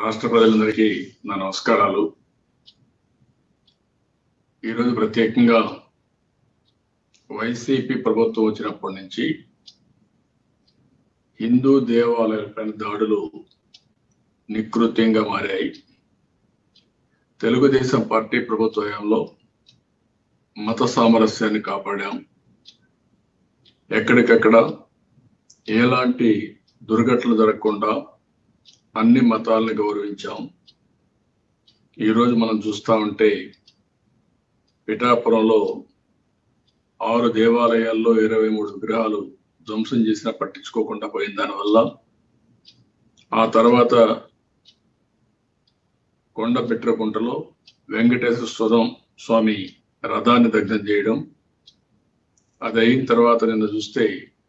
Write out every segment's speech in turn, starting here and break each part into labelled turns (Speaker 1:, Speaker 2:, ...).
Speaker 1: రాష్ట్ర ప్రజలందరికీ నా నమస్కారాలు ఈరోజు ప్రత్యేకంగా వైసీపీ ప్రభుత్వం వచ్చినప్పటి నుంచి హిందూ దేవాలయాలపైన దాడులు నికృత్యంగా మారాయి తెలుగుదేశం పార్టీ ప్రభుత్వ హయాంలో మత సామరస్యాన్ని కాపాడాం ఎక్కడికక్కడ ఎలాంటి దుర్ఘటనలు జరగకుండా అన్ని మతాలను గౌరవించాం ఈరోజు మనం చూస్తా ఉంటే పిఠాపురంలో ఆరు దేవాలయాల్లో ఇరవై మూడు విగ్రహాలు ధ్వంసం చేసినా పట్టించుకోకుండా పోయిన దానివల్ల ఆ తర్వాత కొండ పిట్రకుంటలో వెంకటేశ్వర స్వరం స్వామి రథాన్ని దగ్ధం చేయడం అది అయిన తర్వాత నిన్న చూస్తే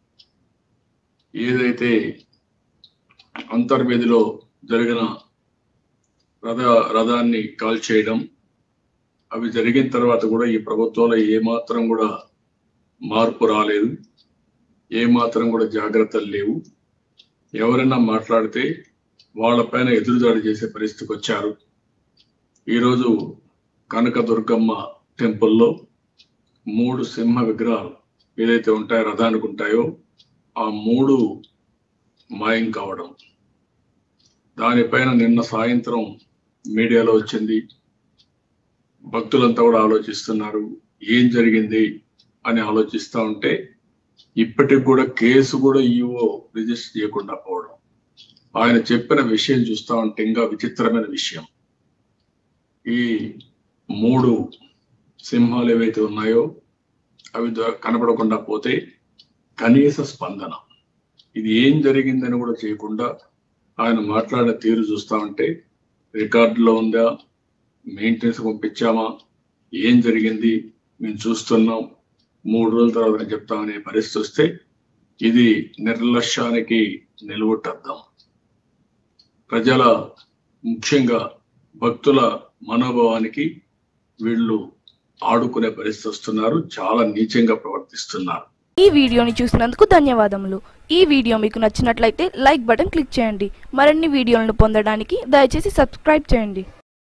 Speaker 1: ఏదైతే అంతర్వేదిలో జరిగిన రథ రథాన్ని కాల్ చేయడం అవి జరిగిన తర్వాత కూడా ఈ ప్రభుత్వంలో ఏమాత్రం కూడా మార్పు రాలేదు ఏమాత్రం కూడా జాగ్రత్తలు లేవు ఎవరైనా మాట్లాడితే వాళ్ళపైన ఎదురుదాడి చేసే పరిస్థితికి వచ్చారు ఈరోజు కనక దుర్గమ్మ టెంపుల్లో మూడు సింహ విగ్రహాలు ఏదైతే ఉంటాయో రథానికి ఉంటాయో ఆ మూడు మాయం కావడం దానిపైన నిన్న సాయంత్రం మీడియాలో వచ్చింది భక్తులంతా కూడా ఆలోచిస్తున్నారు ఏం జరిగింది అని ఆలోచిస్తా ఉంటే ఇప్పటికి కూడా కేసు కూడా ఈవో రిజిస్టర్ చేయకుండా పోవడం ఆయన చెప్పిన విషయం చూస్తా ఉంటే ఇంకా విచిత్రమైన విషయం ఈ మూడు సింహాలు ఏవైతే ఉన్నాయో అవి దొ- కనపడకుండా పోతే కనీస స్పందన ఇది ఏం జరిగిందని కూడా చేయకుండా ఆయన మాట్లాడిన తీరు చూస్తా ఉంటే రికార్డులో ఉందా మెయింటెనెన్స్ పంపించామా ఏం జరిగింది మేము చూస్తున్నాం మూడు రోజుల తర్వాత చెప్తామనే పరిస్థితి వస్తే ఇది నిర్లక్ష్యానికి నిలువుటద్దాం ప్రజల ముఖ్యంగా భక్తుల మనోభావానికి వీళ్ళు ఆడుకునే పరిస్థితి వస్తున్నారు చాలా నీచంగా ప్రవర్తిస్తున్నారు
Speaker 2: ఈ వీడియోని చూసినందుకు ధన్యవాదములు ఈ వీడియో మీకు నచ్చినట్లయితే లైక్ బటన్ క్లిక్ చేయండి మరిన్ని వీడియోలను పొందడానికి దయచేసి సబ్స్క్రైబ్ చేయండి